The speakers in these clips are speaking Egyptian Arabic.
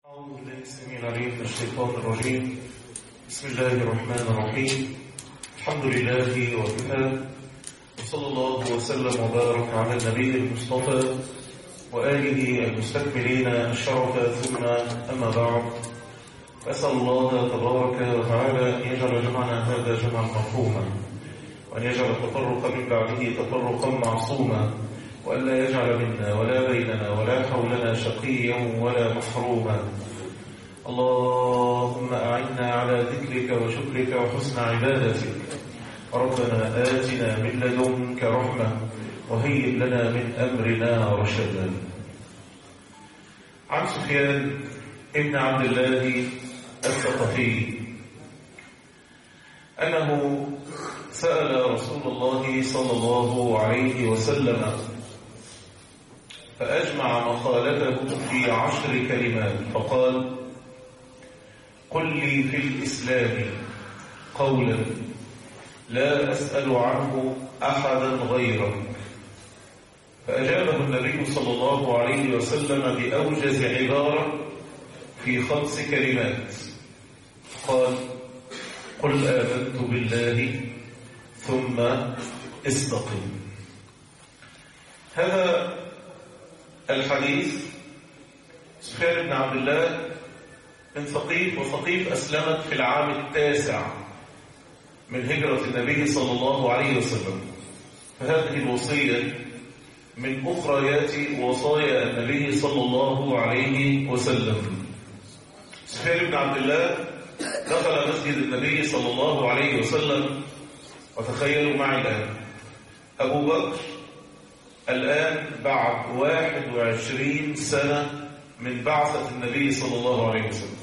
أعوذ بالله السميع العليم من الشيطان الرجيم بسم الله الرحمن الرحيم الحمد لله وكفى وصلى الله وسلم وبارك على النبي المصطفى وآله المستكملين الشرف ثم أما بعد أسأل الله تبارك وتعالى أن يجعل جمعنا هذا جمعا مرحوما وأن يجعل التفرق من بعده تفرقا معصوما وأن لا يجعل منا ولا بيننا ولا حولنا شقيا ولا محروما اللهم أعنا على ذكرك وشكرك وحسن عبادتك ربنا آتنا من لدنك رحمة وهيئ لنا من أمرنا رشدا عن سفيان ابن عبد الله الثقفي أنه سأل رسول الله صلى الله عليه وسلم فأجمع مقالته في عشر كلمات فقال قل لي في الإسلام قولا لا أسأل عنه أحدا غيرك فأجابه النبي صلى الله عليه وسلم بأوجز عبارة في خمس كلمات قال قل آمنت بالله ثم استقم هذا الحديث سفيان بن عبد الله من ثقيف وثقيف أسلمت في العام التاسع من هجرة النبي صلى الله عليه وسلم فهذه الوصية من أخريات وصايا النبي صلى الله عليه وسلم سفيان بن عبد الله دخل مسجد النبي صلى الله عليه وسلم وتخيلوا معي الآن أبو بكر الآن بعد 21 سنة من بعثة النبي صلى الله عليه وسلم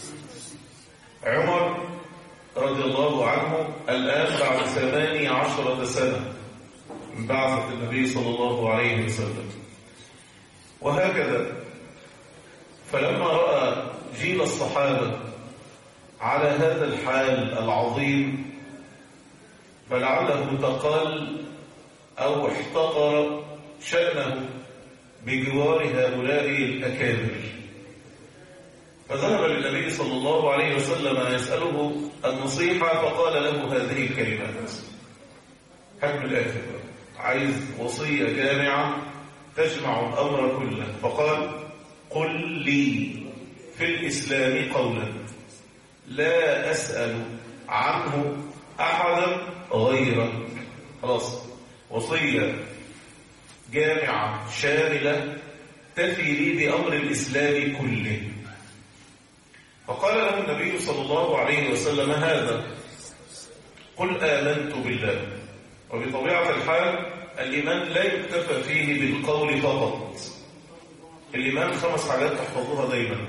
عمر رضي الله عنه الآن بعد ثماني عشرة سنة من بعثة النبي صلى الله عليه وسلم وهكذا فلما رأى جيل الصحابة على هذا الحال العظيم فلعله تقل أو احتقر شأنه بجوار هؤلاء الأكابر فذهب للنبي صلى الله عليه وسلم يسأله النصيحة فقال له هذه الكلمات حكم الآخر عايز وصية جامعة تجمع الأمر كله فقال قل لي في الإسلام قولا لا أسأل عنه أحدا غيرك خلاص وصية جامعة شاملة تفي لي بأمر الإسلام كله فقال له النبي صلى الله عليه وسلم هذا قل آمنت بالله وبطبيعة الحال الإيمان لا يكتفى فيه بالقول فقط الإيمان خمس حاجات تحفظوها دايما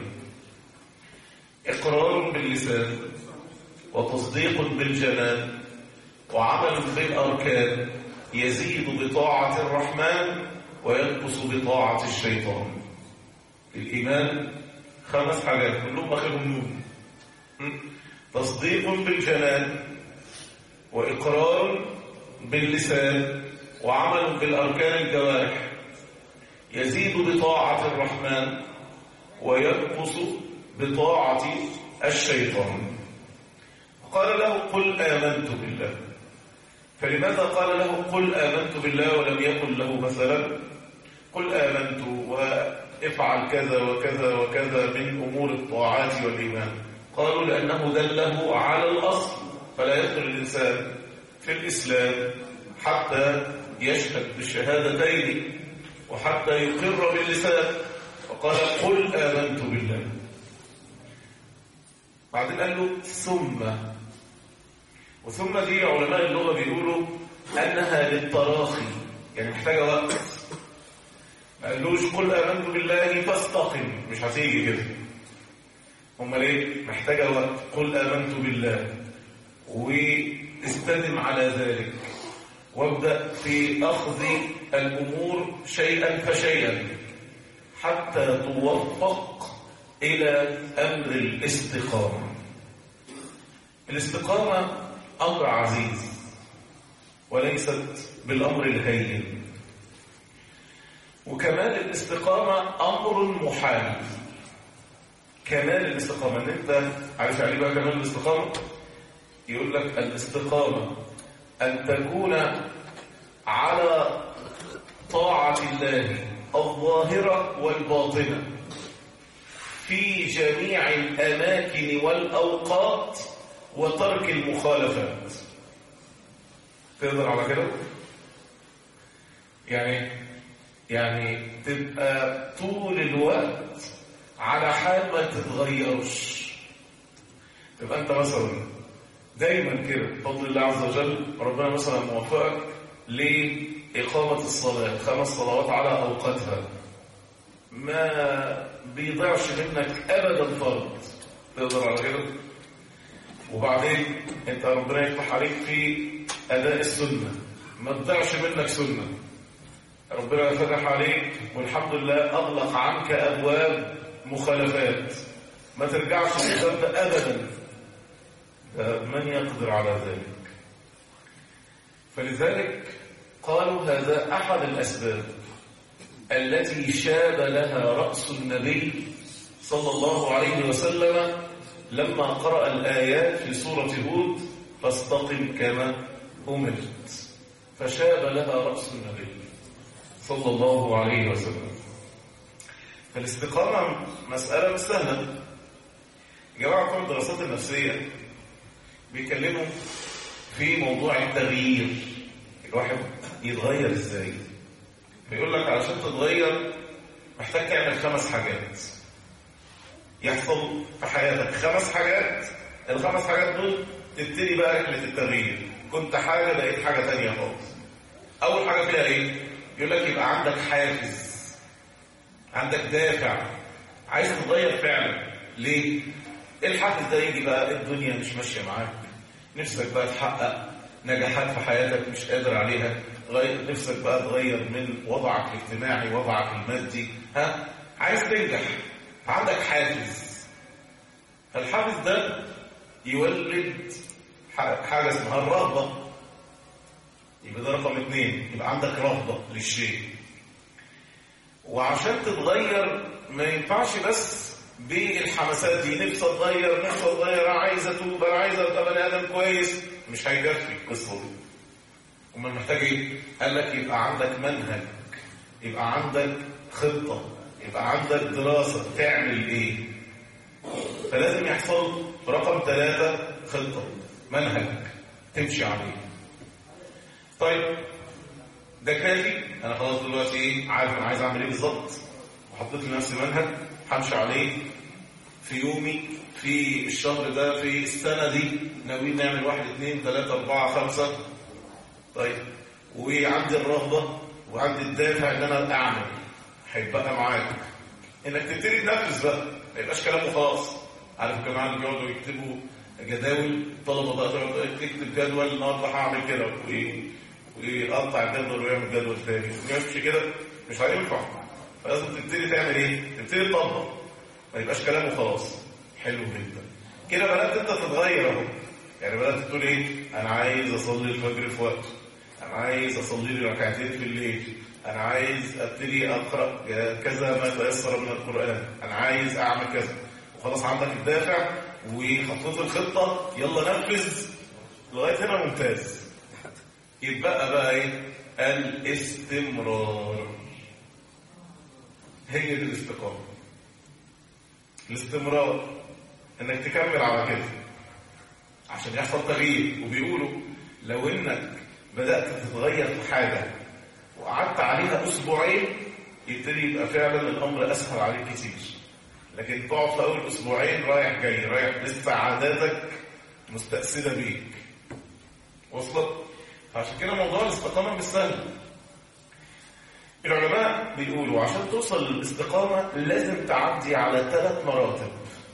إقرار باللسان وتصديق بالجنان وعمل بالأركان يزيد بطاعة الرحمن وينقص بطاعة الشيطان الإيمان خمس حاجات كلهم آخرهم نون تصديق بالجنان وإقرار باللسان وعمل بالأركان الجوارح يزيد بطاعة الرحمن وينقص بطاعة الشيطان قال له قل آمنت بالله فلماذا قال له قل آمنت بالله ولم يقل له مثلا قل آمنت وافعل كذا وكذا وكذا من أمور الطاعات والإيمان قالوا لأنه دله على الأصل فلا يدخل الإنسان في الإسلام حتى يشهد بالشهادتين وحتى يقر باللسان وقال قل آمنت بالله بعدين قال له ثم وثم دي علماء اللغة بيقولوا أنها للتراخي يعني محتاجة وقت ما قالوش قل آمنت بالله فاستقم مش هتيجي كده هم ليه محتاجة وقت قل آمنت بالله واستدم على ذلك وابدأ في أخذ الأمور شيئا فشيئا حتى توفق إلى أمر الاستقامة الاستقامة أمر عزيز وليست بالأمر الهين وكمان الاستقامة أمر محال كمال الاستقامة ان انت عارف يعني بقى كمال الاستقامة يقول لك الاستقامة ان تكون على طاعة الله الظاهرة والباطنة في جميع الأماكن والأوقات وترك المخالفات تقدر على كده؟ يعني يعني تبقى طول الوقت على حال ما تتغيرش تبقى انت مثلا دايما كده بفضل الله عز وجل ربنا مثلا موفقك لإقامة الصلاة خمس صلوات على أوقاتها ما بيضيعش منك أبدا فرض تقدر على كده وبعدين انت ربنا يفتح عليك في أداء السنة ما تضيعش منك سنة ربنا فتح عليك والحمد لله أغلق عنك أبواب مخالفات ما ترجعش للذنب أبدا ده من يقدر على ذلك فلذلك قالوا هذا أحد الأسباب التي شاب لها رأس النبي صلى الله عليه وسلم لما قرأ الآيات في سورة هود فاستقم كما أمرت فشاب لها رأس النبي صلى الله عليه وسلم فالاستقامة مسألة مش سهلة جماعة بتوع الدراسات النفسية بيتكلموا في موضوع التغيير الواحد يتغير ازاي بيقول لك علشان تتغير محتاج تعمل خمس حاجات يحصل في حياتك خمس حاجات الخمس حاجات دول تبتدي بقى رحلة التغيير كنت حاجة بقيت حاجة تانية خالص أول حاجة فيها إيه؟ يقول لك يبقى عندك حافز عندك دافع عايز تتغير فعلا ليه؟ الحافز ده يجي بقى الدنيا مش ماشية معاك نفسك بقى تحقق نجاحات في حياتك مش قادر عليها غير نفسك بقى تغير من وضعك الاجتماعي وضعك المادي ها عايز تنجح عندك حافز فالحافز ده يولد حاجة اسمها الرغبة يبقى ده رقم اثنين يبقى عندك رغبة للشيء وعشان تتغير ما ينفعش بس بالحماسات دي نفسي اتغير نفسي اتغير انا عايز اتوب انا عايز ابقى بني ادم كويس مش هيكفي القصه دي امال محتاج ايه؟ قال لك يبقى عندك منهج يبقى عندك خطه يبقى عندك دراسه تعمل ايه؟ فلازم يحصل في رقم ثلاثه خطه منهج تمشي عليه طيب ده كافي انا خلاص دلوقتي ايه عارف انا عايز اعمل ايه بالظبط وحطيت لنفسي منهج همشي عليه في يومي في الشهر ده في السنة دي ناويين نعمل واحد اثنين ثلاثة أربعة خمسة طيب وعندي الرغبة وعندي الدافع إن أنا أعمل هيبقى معاك إنك تبتدي تنفذ بقى ما يبقاش كلام وخلاص عارف الجماعة اللي بيقعدوا يكتبوا جداول طلبة بقى تقعد تكتب جدول النهارده هعمل كده ويقطع الجدول ويعمل جدول تاني ويمشي كده مش هينفع فلازم تبتدي تعمل ايه؟ تبتدي تطبق ما يبقاش كلام وخلاص حلو جدا كده بدات انت تتغير اهو يعني بدات تقول ايه؟ انا عايز اصلي الفجر في وقته انا عايز اصلي لي ركعتين في الليل انا عايز ابتدي اقرا كذا ما تيسر من القران انا عايز اعمل كذا وخلاص عندك الدافع وحطيت الخطه يلا نفذ لغايه هنا ممتاز يتبقى بقى ايه؟ الاستمرار هي دي الاستقامة الاستمرار انك تكمل على كده عشان يحصل تغيير وبيقولوا لو انك بدأت تتغير في حاجة وقعدت عليها اسبوعين يبتدي يبقى فعلا الامر اسهل عليك كتير لكن تقعد في اول اسبوعين رايح جاي رايح لسه عاداتك مستأسدة بيك وصلت فعشان كده موضوع الاستقامة مش سهل العلماء بيقولوا عشان توصل للاستقامة لازم تعدي على ثلاث مراتب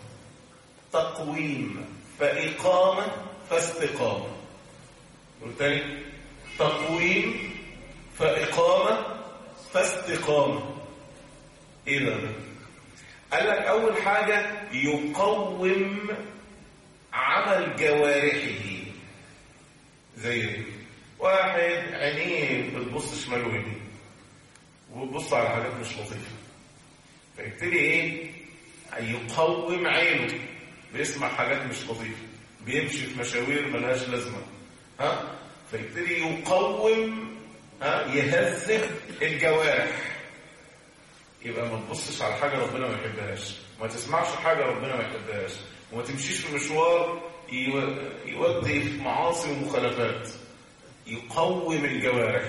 تقويم فإقامة فاستقامة والتاني تقويم فإقامة فاستقامة ايه ده قال لك اول حاجة يقوم عمل جوارحه زي ايه واحد عينيه بتبص شمال ويمين وبتبص على حاجات مش لطيفه فيبتدي ايه يقوم عينه بيسمع حاجات مش لطيفة بيمشي في مشاوير ملهاش لازمة ها فيبتدي يقوم ها يهذب الجوارح يبقى ما تبصش على حاجة ربنا ما يحبهاش ما تسمعش حاجة ربنا ما يحبهاش وما تمشيش في مشوار يودي في معاصي ومخالفات يقوم الجوارح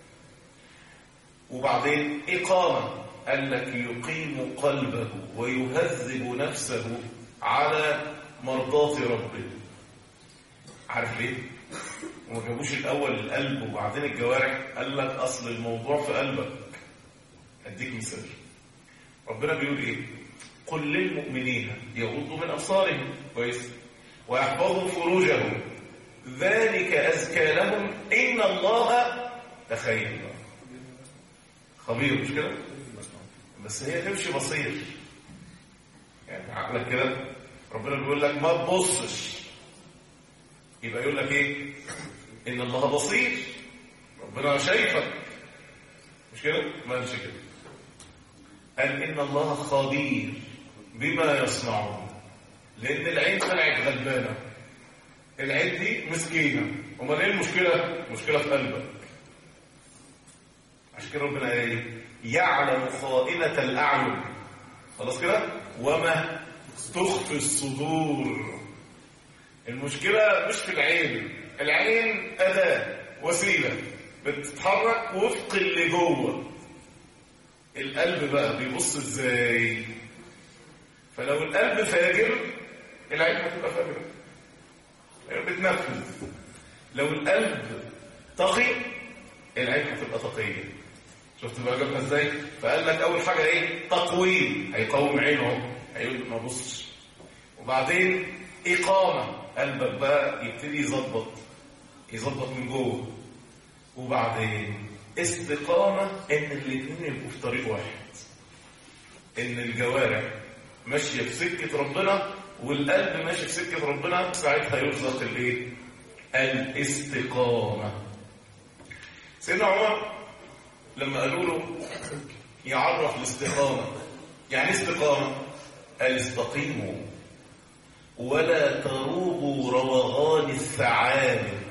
وبعدين إقامة قال لك يقيم قلبه ويهذب نفسه على مرضاة ربه عارف ليه؟ وما جابوش الأول القلب وبعدين الجوارح قال لك أصل الموضوع في قلبك أديك مثال ربنا بيقول إيه؟ قل للمؤمنين يغضوا من أبصارهم كويس ويحفظوا فروجهم ذلك أزكى لهم إن الله تخيل خبير مش كده بس هي تمشي بصير يعني عقلك كده ربنا بيقول لك ما تبصش يبقى يقول لك ايه ان الله بصير ربنا شايفك مش كده ما قالش كده قال ان الله خبير بما يصنعون لان العين طلعت غلبانه العين دي مسكينه امال ايه المشكله المشكله في قلبك عشان كده ربنا ايه يعلم خائنة الأعين خلاص كده وما تخفي الصدور المشكلة مش في العين العين أداة وسيلة بتتحرك وفق اللي جوه القلب بقى بيبص ازاي فلو القلب فاجر العين هتبقى فاجرة بتنفذ لو القلب تقي العين هتبقى تقية شفت بقى جابها ازاي فقال لك اول حاجه ايه تقويم هيقوم عينه هيقول ما بصش وبعدين اقامه قلبك بقى يبتدي يظبط يظبط من جوه وبعدين استقامه ان الاثنين يبقوا في طريق واحد ان الجوارح ماشيه في سكه ربنا والقلب ماشي في سكه ربنا ساعتها يرزق الايه الاستقامه سيدنا عمر لما قالوا له يعرف الاستقامة يعني استقامة قال استقيموا ولا تروغوا روغان الثعالب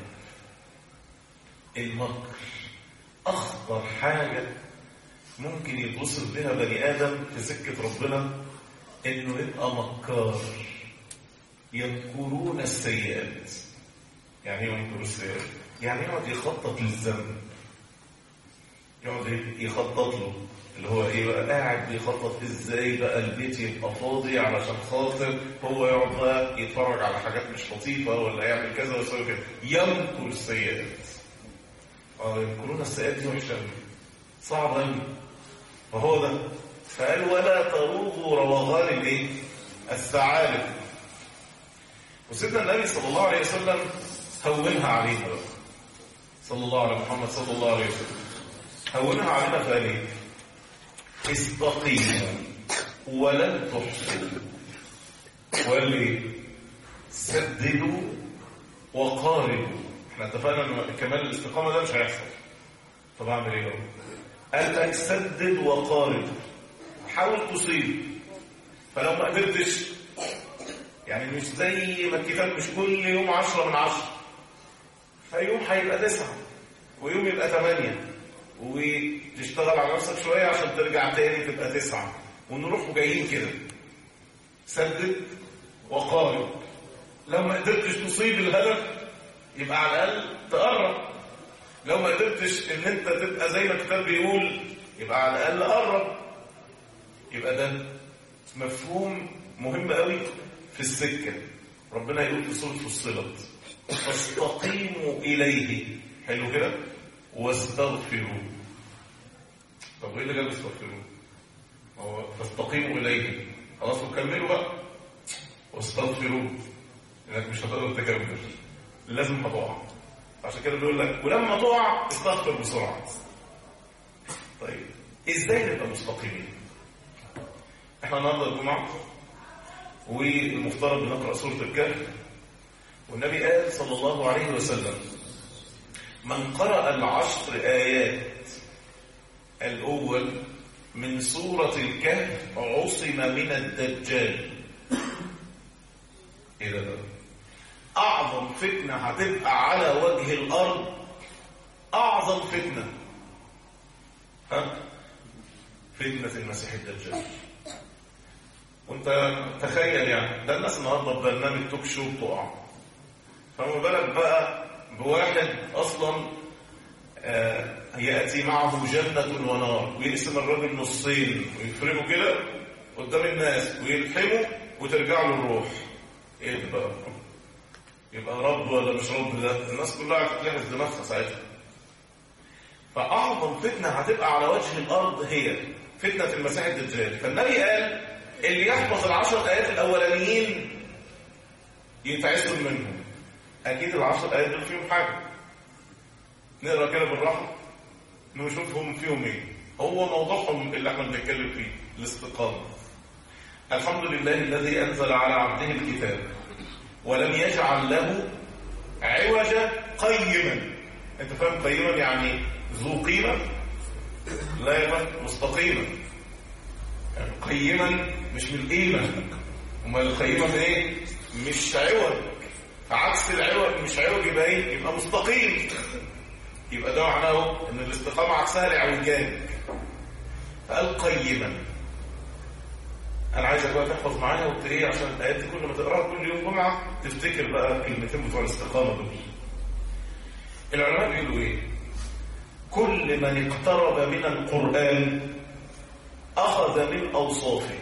المكر أخطر حاجة ممكن يتوصل بها بني آدم في سكة ربنا إنه يبقى مكار يذكرون السيئات يعني ايه ينكروا السيئات؟ يعني يقعد يخطط للذنب يقعد يخطط له اللي هو ايه بقى قاعد بيخطط ازاي بقى البيت يبقى فاضي علشان خاطر هو يقعد بقى يتفرج على حاجات مش لطيفه ولا يعمل كذا ويسوي كده ينكر السيئات اه ينكرون السيئات دي وحشه قوي صعب قوي فهو ده فقال ولا تروغوا روغان الايه؟ الثعالب وسيدنا النبي صلى الله عليه وسلم هونها علينا بقى صلى الله على محمد صلى الله عليه وسلم هونها علينا فقال ايه استقيموا ولن تحصوا وقال لي سددوا وقاربوا احنا اتفقنا ان كمال الاستقامه ده مش هيحصل طب اعمل ايه بقى قال لك سدد وقارب حاول تصيب فلو ما قدرتش يعني مش زي ما الكتاب مش كل يوم عشرة من عشرة فيوم هيبقى تسعة ويوم يبقى ثمانية وتشتغل على نفسك شوية عشان ترجع تاني تبقى تسعة ونروح جايين كده سدد وقارب لو ما قدرتش تصيب الهدف يبقى على الأقل تقرب لو ما قدرتش ان انت تبقى زي ما الكتاب بيقول يبقى على الأقل قرب يبقى ده مفهوم مهم قوي في السكة ربنا يقول في سورة فصلت فاستقيموا إليه حلو كده واستغفروا طب وايه اللي جاب استغفروا هو فاستقيموا إليه خلاص وكملوا بقى واستغفروا انك مش هتقدر تكمل لازم هتقع عشان كده بيقول لك ولما تقع استغفر بسرعة طيب ازاي نبقى مستقيمين احنا النهارده الجمعه والمفترض بنقرا سوره الكهف والنبي قال صلى الله عليه وسلم من قرأ العشر آيات الأول من سورة الكهف عصم من الدجال ايه ده بقى اعظم فتنة هتبقى على وجه الارض اعظم فتنة ها فتنة المسيح الدجال وانت تخيل يعني ده الناس النهارده ببرنامج توك شو بتقع فما بالك بقى بواحد اصلا آه ياتي معه جنه ونار ويقسم الراجل نصين ويفرقه كده قدام الناس ويلحمه وترجع له الروح ايه ده بقى يبقى رب ولا مش رب ده الناس كلها هتتلحس دماغها ساعتها فاعظم فتنه هتبقى على وجه الارض هي فتنه المسيح الدجال فالنبي قال اللي يحفظ العشر آيات الأولانيين يتعسل منهم أكيد العشر آيات دول فيهم حاجة نقرأ كده بالراحة نشوفهم فيهم إيه هو موضوعهم اللي احنا بنتكلم فيه الاستقامة الحمد لله الذي أنزل على عبده الكتاب ولم يجعل له عوجا قيما انت فاهم قيما يعني ذو قيمة لا يبقى مستقيما يعني قيما مش من القيمة امال القيمة من ايه مش عوج فعكس العوج مش عوج يبقى ايه يبقى مستقيم يبقى ده معناه ان الاستقامة عكسها الاعوجاج فقال قيما انا عايزك بقى تحفظ معايا وت ايه عشان الايات دي كل ما تقراها كل يوم جمعه تفتكر بقى الكلمتين بتوع الاستقامه دول العلماء بيقولوا ايه كل من اقترب من القران اخذ من اوصافه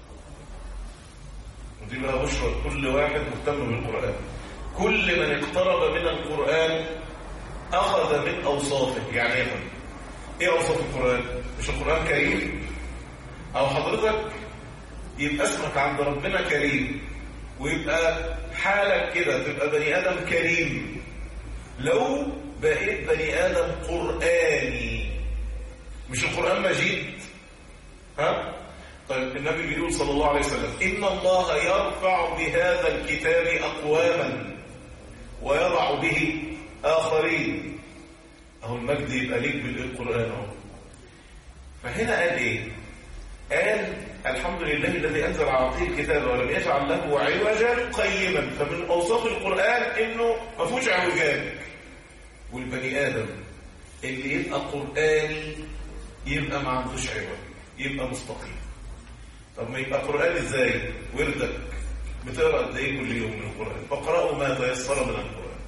ودي بقى بشرى كل واحد مهتم بالقران كل من اقترب من القران اخذ من اوصافه يعني ايه ايه اوصاف القران مش القران كريم او حضرتك يبقى اسمك عند ربنا كريم ويبقى حالك كده تبقى بني آدم كريم لو بقيت بني آدم قرآني مش القرآن مجيد ها؟ طيب النبي بيقول صلى الله عليه وسلم إن الله يرفع بهذا الكتاب أقواما ويضع به آخرين أهو المجد يبقى ليك بالقرآن أهو فهنا قال إيه؟ قال الحمد لله الذي أنزل على عطيه الكتاب ولم يجعل له عوجا قيما فمن أوصاف القرآن إنه ما فيهوش عوجان والبني آدم اللي يبقى قرآني يبقى ما عندوش عوج يبقى مستقيم طب ما يبقى قرآن إزاي وردك بتقرأ قد إيه كل يوم من القرآن فاقرأوا ما تيسر من القرآن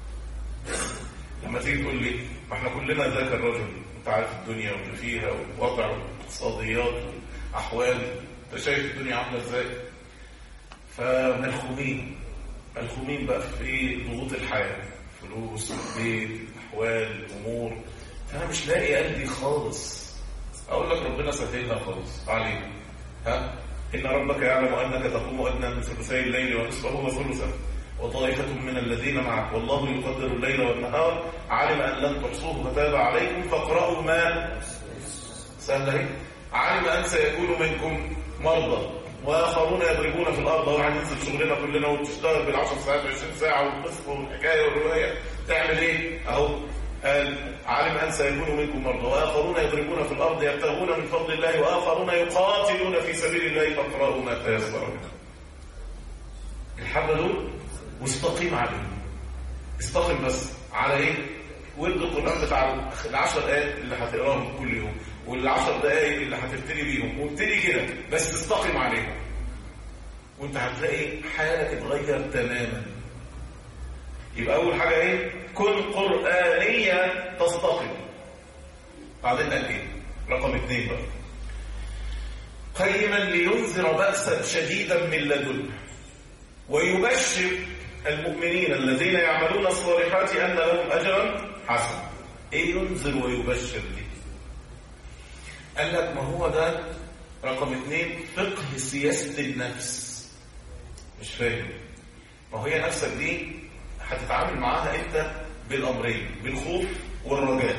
لما تيجي تقول لي ما احنا كلنا ذاك الرجل انت عارف الدنيا واللي فيها والوضع والاقتصاديات احوال انت شايف الدنيا عامله ازاي فملخومين ملخومين بقى في ضغوط الحياه فلوس بيت احوال امور فانا مش لاقي قلبي خالص اقول لك ربنا سهلها خالص عليك ها ان ربك يعلم انك تقوم ادنى من ثلثي الليل ونصفه وثلثه وطائفة من الذين معك والله يقدر الليل والنهار علم أن لن تحصوه فتاب عليكم فاقرأوا ما سهل اهي علم أن سيكون منكم مرضى وآخرون يضربون في الأرض وراح ننزل شغلنا كلنا وتشتغل بالعشر ساعات و20 ساعة والقصة والحكاية والرواية تعمل إيه؟ أهو قال علم أن سيكون منكم مرضى وآخرون يضربون في الأرض يبتغون من فضل الله وآخرون يقاتلون في سبيل الله فاقرأوا ما تيسر منه الحبة دول واستقيم عليهم استقم بس على ايه ورد القرآن بتاع العشر آيات اللي هتقراهم كل يوم والعشر دقايق اللي هتبتدي بيهم وابتدي كده بس استقم عليهم وانت هتلاقي حالك اتغير تماما يبقى اول حاجة ايه كن قرآنيا تستقم بعدين قال ايه رقم اثنين بقى قيما لينذر بأسا شديدا من لدنه ويبشر المؤمنين الذين يعملون الصالحات أن لهم أجرا حسنا إيه ينذر ويبشر دي قال لك ما هو ده رقم اثنين فقه سياسة النفس مش فاهم ما هي نفسك دي هتتعامل معاها انت بالأمرين بالخوف والرجاء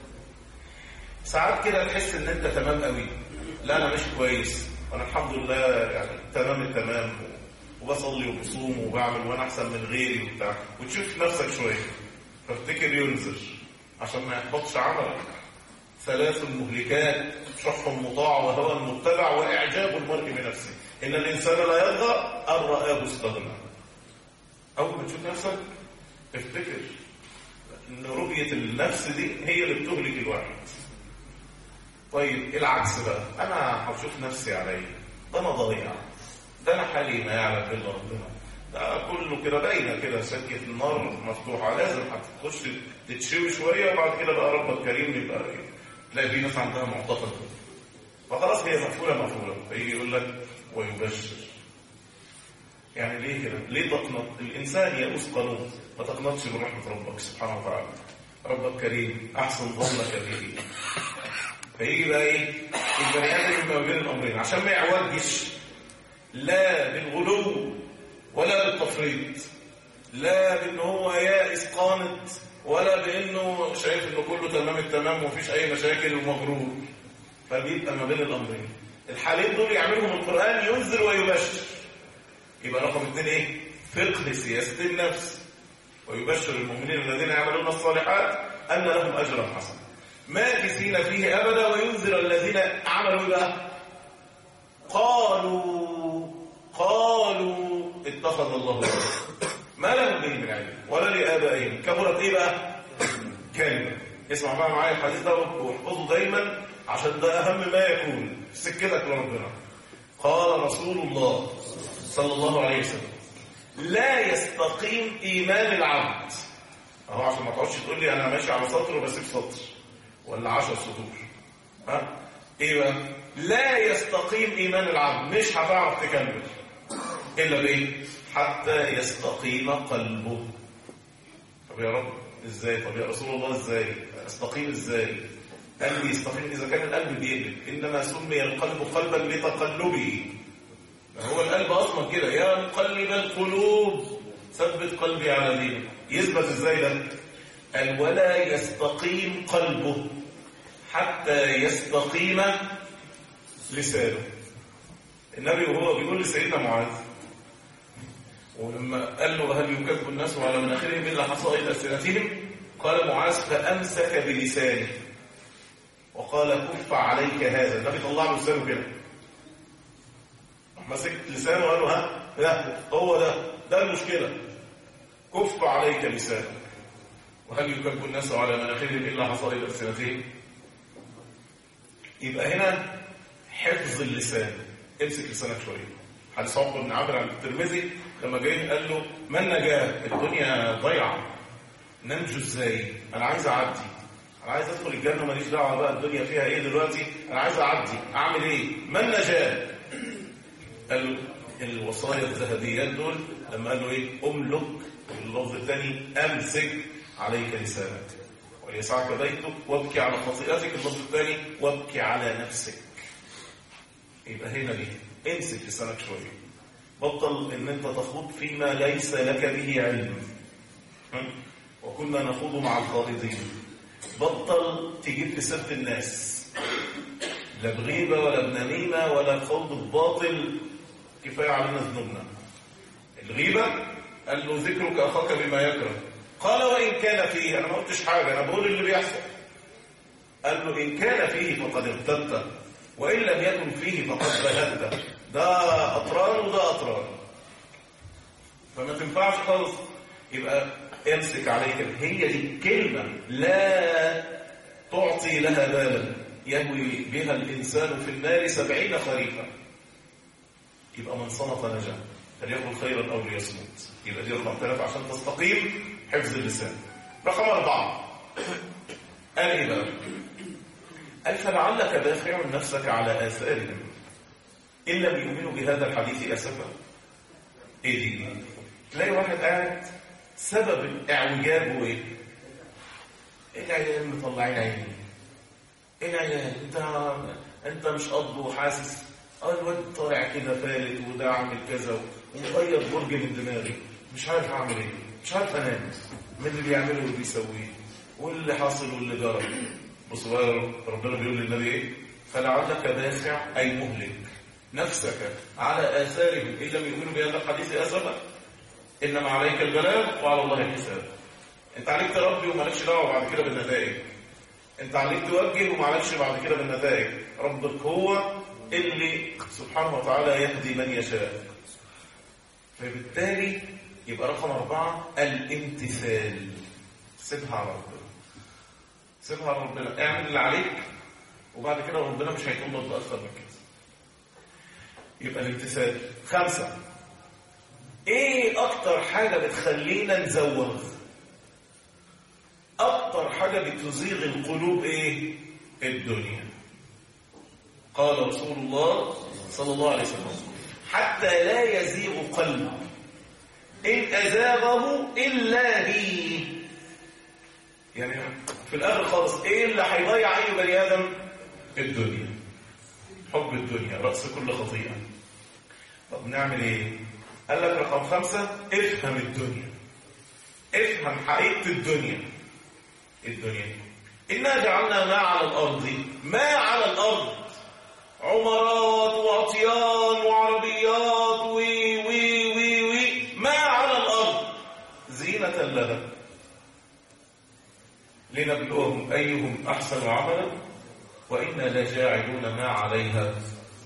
ساعات كده تحس ان انت تمام قوي لا انا مش كويس وانا الحمد لله يعني تمام التمام وبصلي وبصوم وبعمل وانا احسن من غيري وبتاع وتشوف نفسك شويه فافتكر ينذر عشان ما يحبطش عملك ثلاث مهلكات شح مطاع وهوى متبع وإعجاب المرء بنفسه إن الإنسان لا يرضى أن رآه استغنى أول ما تشوف نفسك افتكر إن رؤية النفس دي هي اللي بتهلك الواحد طيب العكس بقى أنا هشوف نفسي عليا ده أنا ضايع ده أنا حالي ما يعلم إلا ربنا ده كله كده باينه كده سكه النار مفتوحه لازم هتخش تتشوي شويه وبعد كده بقى ربك كريم يبقى ايه تلاقي في ناس عندها معتقد فخلاص هي مقفوله مقفوله فيجي يقول لك ويبشر يعني ليه كده؟ ليه تقنط؟ الانسان يئوس قانون ما تقنطش من رحمه ربك سبحانه وتعالى ربك كريم احسن ظنك به فيجي بقى ايه؟ البني ادم ما بين الامرين عشان ما يعوجش لا بالغلو ولا بالتفريط لا بان هو يائس قانط ولا بانه شايف انه كله تمام التمام ومفيش اي مشاكل ومغرور فبيبقى ما بين الامرين الحالين دول يعملهم القران ينذر ويبشر يبقى رقم اثنين ايه فقه سياسه النفس ويبشر المؤمنين الذين يعملون الصالحات ان لهم اجرا حسنا ماكثين فيه ابدا وينذر الذين عملوا بقى قالوا قالوا اتخذ الله ولدا ما لهم به من علم ولا لآبائهم كبرت ايه بقى كلمة اسمع بقى معايا الحديث ده واحفظه دايما عشان ده أهم ما يكون سكتك لربنا قال رسول الله صلى الله عليه وسلم لا يستقيم إيمان العبد اهو عشان ما تقعدش تقول لي أنا ماشي على سطر وبسيب سطر ولا عشر سطور ها ايه بقى لا يستقيم إيمان العبد مش هتعرف تكمل إلا بإيه حتى يستقيم قلبه طب يا رب ازاي طب يا رسول الله ازاي استقيم ازاي قلبي يستقيم اذا كان القلب بيقلب انما سمي القلب قلبا لتقلبه هو القلب اصلا كده يا مقلب القلوب ثبت قلبي على دينك يثبت ازاي ده قال ولا يستقيم قلبه حتى يستقيم لسانه النبي وهو بيقول لسيدنا معاذ ولما قال له هل يكب الناس على مناخرهم الا حصائد السنتهم قال معاذ فامسك بلسانه وقال كف عليك هذا النبي طلع له لسانه كده مسك لسانه وقال له ها لا هو ده ده المشكله كف عليك لسانك وهل يكب الناس على مناخرهم الا حصائد السنتهم يبقى هنا حفظ اللسان امسك لسانك شويه حديث عقبه بن عامر عن الترمذي لما جاي قال له ما النجاه الدنيا ضيعه ننجو ازاي انا عايز اعدي انا عايز ادخل الجنه ماليش دعوه بقى الدنيا فيها ايه دلوقتي انا عايز اعدي اعمل ايه ما النجاه قال له الوصايا الذهبيات دول لما قال له ايه املك اللفظ الثاني امسك عليك لسانك ويسعك بيتك وابكي على خطيئتك اللفظ الثاني وابكي على نفسك يبقى هنا دي امسك لسانك شويه بطل ان انت تخوض فيما ليس لك به علم وكنا نخوض مع الخائضين بطل تجيب لسيره الناس لا بغيبه ولا بنميمه ولا خوض الباطل كفايه علينا ذنوبنا الغيبه قال له ذكرك اخاك بما يكره قال وان كان فيه انا ما قلتش حاجه انا بقول اللي بيحصل قال له ان كان فيه فقد ارتدت وإن لم يكن فيه فقد بلغت ده أطران وده أطران فما تنفعش خالص يبقى امسك عليك هي دي كلمة لا تعطي لها بالا يهوي بها الإنسان في النار سبعين خريفا يبقى من صمت نجا فليقل خيرا أو ليصمت يبقى دي رقم ثلاثة عشان تستقيم حفظ اللسان رقم أربعة قال إيه بقى قال فلعلك دافع نفسك على آثارهم إن لم يؤمنوا بهذا الحديث أسفا إيه دي؟ تلاقي واحد قاعد سبب اعوجابه إيه؟ إيه العيال مطلعين عيني؟ إيه العيال؟ أنت أنت مش قض وحاسس اه الواد طالع كده فالت وده عامل كذا ومغير برج من دماغي مش عارف اعمل ايه مش عارف انام من اللي بيعمله واللي بيسويه واللي حاصل واللي جرى بص بقى ربنا بيقول للنبي ايه فلعلك دافع اي مهلك نفسك على اثارهم ان لم يؤمنوا بهذا الحديث اسفا انما عليك البلاغ وعلى الله الحساب انت عليك تربي ومالكش دعوه بعد كده بالنتائج انت عليك توجه وما عليكش بعد كده بالنتائج ربك هو اللي سبحانه وتعالى يهدي من يشاء فبالتالي يبقى رقم أربعة الامتثال سيبها على ربنا سيبها على ربنا اعمل اللي عليك وبعد كده ربنا مش هيكون لك أكثر من كده يبقى الامتثال خمسة ايه اكتر حاجة بتخلينا نزوغ اكتر حاجة بتزيغ القلوب ايه الدنيا قال رسول الله صلى الله عليه وسلم حتى لا يزيغ قلب إن أزاغه إلا بي يعني في الآخر خالص إيه اللي هيضيع أي بني آدم الدنيا حب الدنيا رأس كل خطيئة طب نعمل إيه قال لك رقم خمسة افهم الدنيا افهم حقيقة الدنيا الدنيا إنا جعلنا ما على الأرض ما على الأرض عمرات وعطيان وعربيات وي وي وي وي ما على الأرض زينة لها لنبلوهم أيهم أحسن عملا وإنا لجاعلون ما عليها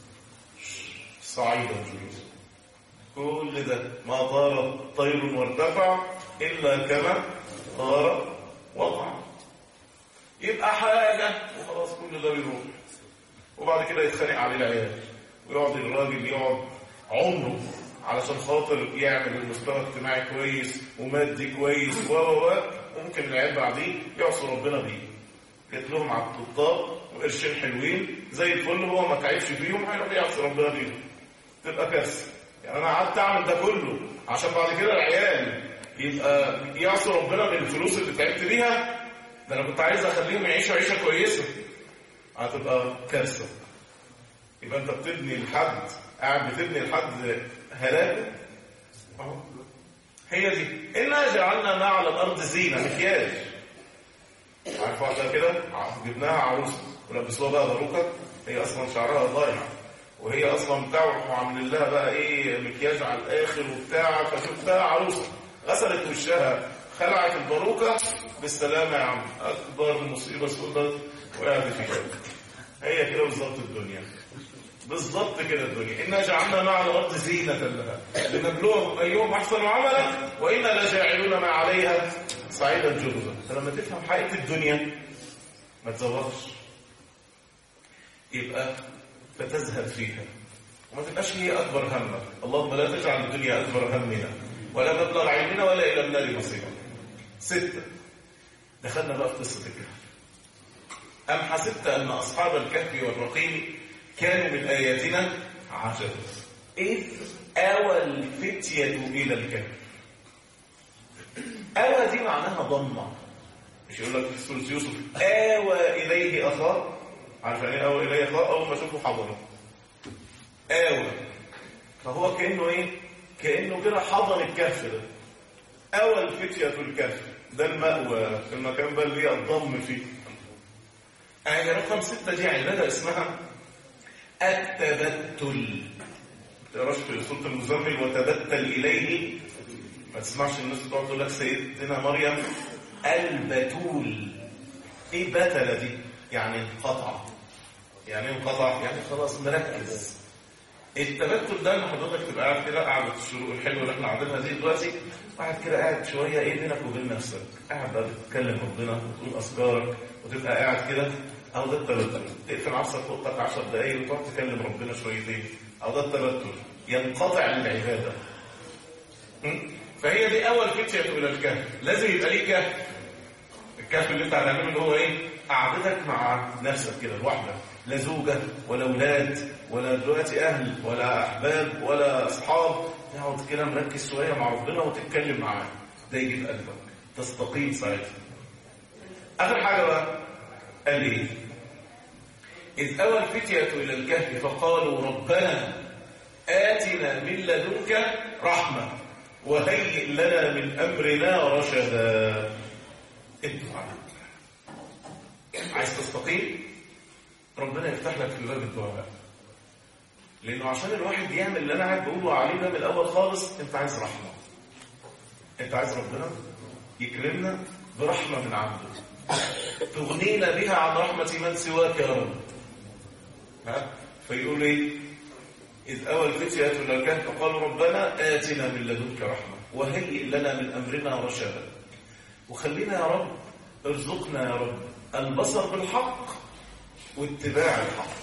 صعيدا جريزا كل ده ما طار طير وارتفع إلا كما طار وقع يبقى حاجة وخلاص كل ده بيروح وبعد كده يتخانق عليه العيال ويقعد الراجل يقعد عمره علشان خاطر يعمل المستوى الاجتماعي كويس ومادي كويس و و وممكن العيال بعديه يعصوا ربنا بيه جات لهم على الطبطاب وقرشين حلوين زي الفل هو ما تعبش فيهم هيروح يعصي ربنا بيهم تبقى كارثه يعني انا قعدت اعمل ده كله عشان بعد كده العيال يبقى يعصوا ربنا بالفلوس اللي تعبت بيها ده انا كنت عايز اخليهم يعيشوا عيشه كويسه هتبقى كارثه يبقى انت بتبني لحد قاعد بتبني لحد هلاك اهو هي دي انا جعلنا ما على الارض زينه مكياج عارف واحده كده جبناها عروسه ولبسوها بقى باروكه هي اصلا شعرها ضايع وهي اصلا بتاع وعاملين لها بقى ايه مكياج على الاخر وبتاع فشفتها عروسه غسلت وشها خلعت الباروكه بالسلامه يا عم اكبر مصيبه سودت وقعت فيها هي كده بالظبط الدنيا بالظبط كده الدنيا إنا جعلنا مع الأرض زينة لها لنبلوهم أيهم أحسن عملا وإنا لجاعلون ما عليها صعيدا جرزا فلما تفهم حقيقة الدنيا ما تزورش يبقى فتزهد فيها وما تبقاش هي أكبر همك اللهم لا تجعل الدنيا أكبر همنا ولا مبلغ علمنا ولا إلى النار مصيرا ستة دخلنا بقى في قصة الكهف أم حسبت أن أصحاب الكهف والرقيم كانوا من آياتنا عجبا إذ آوى الفتية إلى الكهف آوى دي معناها ضمة مش يقول لك في سورة يوسف آوى إليه أخاه عارف يعني آوى إليه أخاه أول ما شافه حضره آوى فهو كأنه إيه كأنه كده حضن الكهف ده آوى الفتية الكهف ده المأوى المكان بقى اللي الضم فيه آية رقم ستة دي عبادة اسمها التبتل تقراش في سورة المزمل وتبتل إليه ما تسمعش الناس تقعد تقول لك سيدنا مريم البتول ايه بتلة دي يعني انقطع يعني انقطع يعني خلاص مركز التبتل ده ان حضرتك تبقى قاعد كده قاعدة الشروق الحلوه اللي احنا قاعدينها دي دلوقتي قاعد كده قاعد شويه ايه بينك وبين نفسك قاعد بقى بتتكلم ربنا وتقول اذكارك وتبقى قاعد كده او ده التبتل تقفل عصرك فوقك 10 دقايق وتقعد تكلم ربنا شويتين او ده التبتل ينقطع للعباده فهي دي اول فتيه الى الكهف لازم يبقى ليك كهف الكهف اللي انت هتعمله اللي هو ايه قعدتك مع نفسك كده لوحدك لا زوجه ولا اولاد ولا دلوقتي اهل ولا احباب ولا اصحاب تقعد كده مركز شويه مع ربنا وتتكلم معاه ده يجي في قلبك تستقيم ساعتها اخر حاجه بقى قال ايه اذ اوى الفتيه الى الكهف فقالوا ربنا آتنا من لدنك رحمه وهيئ لنا من امرنا رشدا الدعاء عايز تستقيم ربنا يفتح لك في باب الدعاء لانه عشان الواحد يعمل اللي انا قاعد بقوله عليه ده من الاول خالص انت عايز رحمه انت عايز ربنا يكرمنا برحمه من عنده تغنينا بها عن رحمة من سواك يا رب ها فيقول ايه إذ أوى الفتية إلى الكهف فقالوا ربنا آتنا من لدنك رحمة وهيئ لنا من أمرنا رشدا وخلينا يا رب ارزقنا يا رب البصر بالحق واتباع الحق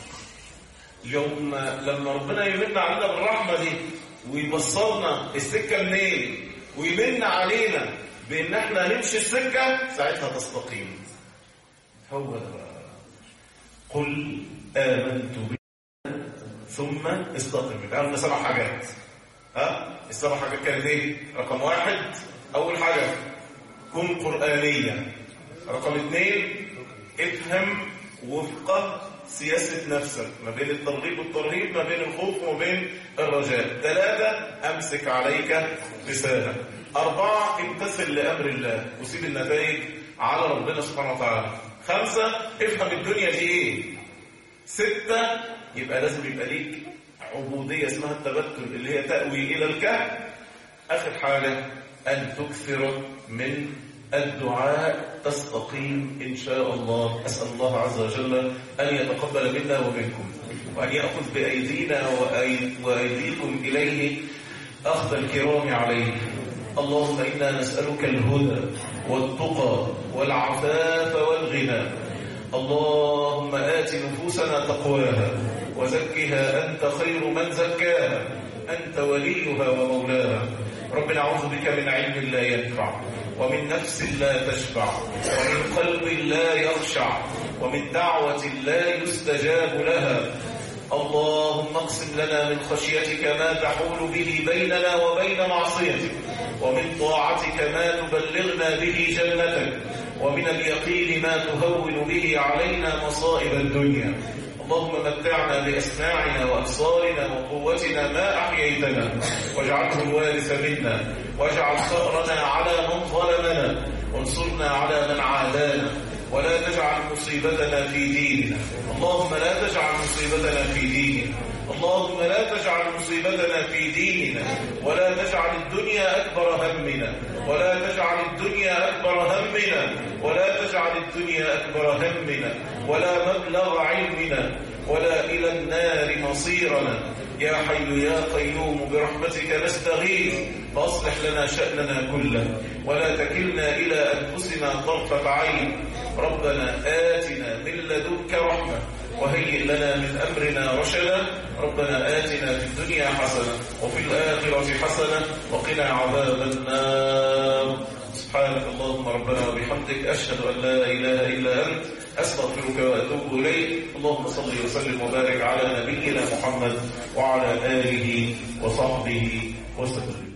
يوم لما ربنا يمن علينا بالرحمة دي ويبصرنا السكة منين ويمن علينا بان احنا نمشي السكة ساعتها تستقيم هو ده بقى قل آمنت بالله ثم استقم عرفنا سبع حاجات ها السبع حاجات كانت ايه رقم واحد اول حاجة كن قرآنيا رقم اثنين افهم وفق سياسة نفسك ما بين الترغيب والترهيب ما بين الخوف وما بين الرجاء ثلاثة أمسك عليك رسالة أربعة امتثل لأمر الله وسيب النتائج على ربنا سبحانه وتعالى خمسة افهم الدنيا دي ايه ستة يبقى لازم يبقى ليك عبودية اسمها التبتل اللي هي تأوي إلى الكهف آخر حاجة أن تكثر من الدعاء تستقيم إن شاء الله أسأل الله عز وجل أن يتقبل منا ومنكم وأن يأخذ بأيدينا وأيديكم إليه أخذ الكرام عليه اللهم إنا نسألك الهدى والتقى والعفاف والغنى اللهم آت نفوسنا تقواها وزكها أنت خير من زكاها أنت وليها ومولاها رب نعوذ بك من علم لا ينفع ومن نفس لا تشبع ومن قلب لا يخشع ومن دعوة لا يستجاب لها اللهم اقسم لنا من خشيتك ما تحول به بيننا وبين معصيتك ومن طاعتك ما تبلغنا به جنتك ومن اليقين ما تهون به علينا مصائب الدنيا اللهم متعنا بأسماعنا وأبصارنا وقوتنا ما أحييتنا واجعله الوارث منا واجعل ثأرنا على من ظلمنا وانصرنا على من عادانا ولا تجعل مصيبتنا في ديننا اللهم لا تجعل مصيبتنا في ديننا اللهم لا تجعل مصيبتنا في ديننا ولا تجعل الدنيا أكبر همنا ولا تجعل الدنيا أكبر همنا ولا تجعل الدنيا أكبر همنا ولا مبلغ علمنا ولا إلى النار مصيرنا يا حي يا قيوم برحمتك نستغيث فاصلح لنا شأننا كله ولا تكلنا إلى أنفسنا طرفة عين ربنا آتنا من لدنك رحمة وهيئ لنا من أمرنا رشدا ربنا آتنا في الدنيا حسنة وفي الآخرة حسنة وقنا عذاب النار سبحانك اللهم ربنا وبحمدك أشهد أن لا إله إلا أنت أستغفرك وأتوب إليك اللهم صل وسلم وبارك على نبينا محمد وعلى آله وصحبه وسلم